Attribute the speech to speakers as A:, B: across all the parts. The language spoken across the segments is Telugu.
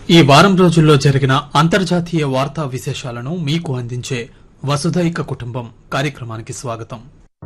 A: ఈ వారం రోజుల్లో జరిగిన అంతర్జాతీయ వార్తా విశేషాలను మీకు అందించే వసుధైక కుటుంబం కార్యక్రమానికి స్వాగతం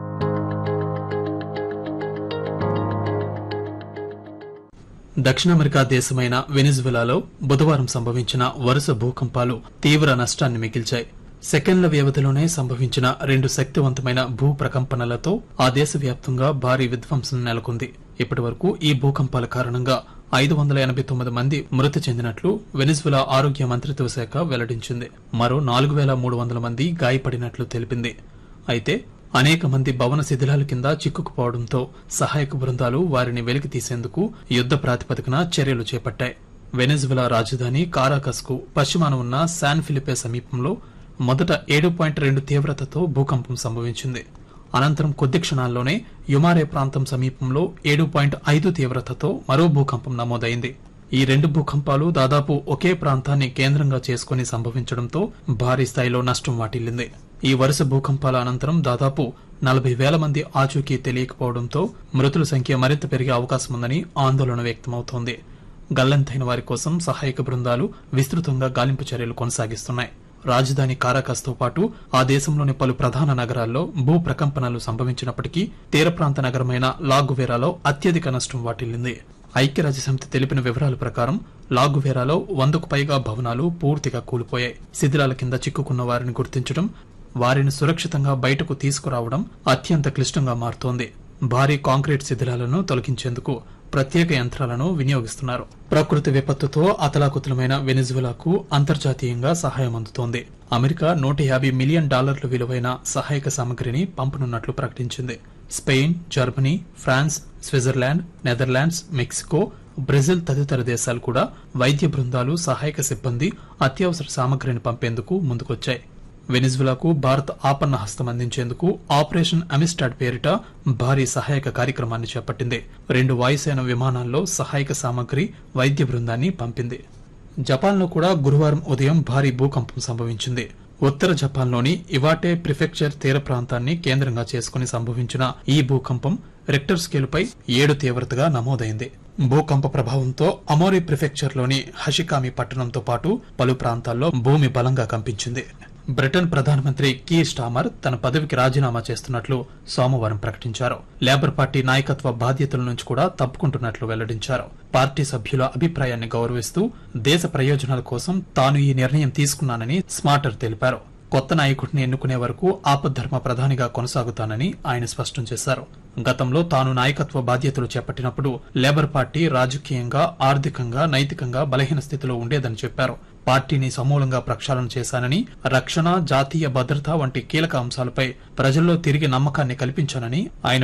A: దక్షిణ అమెరికా దేశమైన వెనిజువెలాలో బుధవారం సంభవించిన వరుస భూకంపాలు తీవ్ర నష్టాన్ని మిగిల్చాయి సెకండ్ల వ్యవధిలోనే సంభవించిన రెండు శక్తివంతమైన భూ ప్రకంపనలతో ఆ దేశవ్యాప్తంగా భారీ విధ్వంసం నెలకొంది ఇప్పటి వరకు ఈ భూకంపాల కారణంగా ఐదు వందల ఎనభై తొమ్మిది మంది మృతి చెందినట్లు వెనిజువెలా ఆరోగ్య మంత్రిత్వ శాఖ వెల్లడించింది మరో నాలుగు వేల మూడు వందల మంది గాయపడినట్లు తెలిపింది అయితే అనేక మంది భవన శిథిలాల కింద చిక్కుకుపోవడంతో సహాయక బృందాలు వారిని వెలికి తీసేందుకు యుద్ద ప్రాతిపదికన చర్యలు చేపట్టాయి వెనెజువెలా రాజధాని కారాకస్ కు పశ్చిమాన ఉన్న శాన్ ఫిలిపే సమీపంలో మొదట ఏడు పాయింట్ రెండు తీవ్రతతో భూకంపం సంభవించింది అనంతరం కొద్ది క్షణాల్లోనే యుమారే ప్రాంతం సమీపంలో ఏడు పాయింట్ ఐదు తీవ్రతతో మరో భూకంపం నమోదైంది ఈ రెండు భూకంపాలు దాదాపు ఒకే ప్రాంతాన్ని కేంద్రంగా చేసుకుని సంభవించడంతో భారీ స్థాయిలో నష్టం వాటిల్లింది ఈ వరుస భూకంపాల అనంతరం దాదాపు నలభై వేల మంది ఆచూకీ తెలియకపోవడంతో మృతుల సంఖ్య మరింత పెరిగే అవకాశం ఉందని ఆందోళన వ్యక్తమవుతోంది గల్లంతైన వారి కోసం సహాయక బృందాలు విస్తృతంగా గాలింపు చర్యలు కొనసాగిస్తున్నాయి రాజధాని కారాకస్ తో పాటు ఆ దేశంలోని పలు ప్రధాన నగరాల్లో భూ ప్రకంపనలు సంభవించినప్పటికీ తీర ప్రాంత నగరమైన లాగువేరాలో అత్యధిక నష్టం వాటిల్లింది ఐక్యరాజ్యసమితి తెలిపిన వివరాల ప్రకారం లాగువేరాలో వందకు పైగా భవనాలు పూర్తిగా కూలిపోయాయి శిథిలాల కింద చిక్కుకున్న వారిని గుర్తించడం వారిని సురక్షితంగా బయటకు తీసుకురావడం అత్యంత క్లిష్టంగా మారుతోంది భారీ కాంక్రీట్ శిథిలాలను తొలగించేందుకు ప్రత్యేక యంత్రాలను వినియోగిస్తున్నారు ప్రకృతి విపత్తుతో అతలాకుతలమైన వెనిజువెలాకు అంతర్జాతీయంగా సహాయం అందుతోంది అమెరికా నూట యాభై మిలియన్ డాలర్ల విలువైన సహాయక సామగ్రిని పంపనున్నట్లు ప్రకటించింది Spain Germany France Switzerland Netherlands Mexico Brazil తదితర దేశాలు కూడా వైద్య బృందాలు సహాయక సిబ్బంది అత్యవసర సామగ్రిని పంపేందుకు ముందుకొచ్చాయి వెనిజువెలాకు భారత్ ఆపన్న హస్తం అందించేందుకు ఆపరేషన్ అమిస్టాడ్ పేరిట భారీ సహాయక కార్యక్రమాన్ని చేపట్టింది రెండు వాయుసేన విమానాల్లో సహాయక సామగ్రి వైద్య బృందాన్ని పంపింది జపాన్లో కూడా గురువారం ఉదయం భారీ భూకంపం సంభవించింది ఉత్తర జపాన్లోని ఇవాటే ప్రిఫెక్చర్ తీర ప్రాంతాన్ని కేంద్రంగా చేసుకుని సంభవించిన ఈ భూకంపం రెక్టర్ స్కేలుపై ఏడు తీవ్రతగా నమోదైంది భూకంప ప్రభావంతో అమోరి ప్రిఫెక్చర్లోని హషికామి పట్టణంతో పాటు పలు ప్రాంతాల్లో భూమి బలంగా కంపించింది బ్రిటన్ ప్రధానమంత్రి కీ స్టామర్ తన పదవికి రాజీనామా చేస్తున్నట్లు సోమవారం ప్రకటించారు లేబర్ పార్టీ నాయకత్వ బాధ్యతల నుంచి కూడా తప్పుకుంటున్నట్లు వెల్లడించారు పార్టీ సభ్యుల అభిప్రాయాన్ని గౌరవిస్తూ దేశ ప్రయోజనాల కోసం తాను ఈ నిర్ణయం తీసుకున్నానని స్మార్టర్ తెలిపారు కొత్త నాయకుడిని ఎన్నుకునే వరకు ఆపద్ధర్మ ప్రధానిగా కొనసాగుతానని ఆయన స్పష్టం చేశారు గతంలో తాను నాయకత్వ బాధ్యతలు చేపట్టినప్పుడు లేబర్ పార్టీ రాజకీయంగా ఆర్థికంగా నైతికంగా బలహీన స్థితిలో ఉండేదని చెప్పారు పార్టీని సమూలంగా ప్రక్షాళన చేశానని రక్షణ జాతీయ భద్రత వంటి కీలక అంశాలపై ప్రజల్లో తిరిగి నమ్మకాన్ని కల్పించానని ఆయన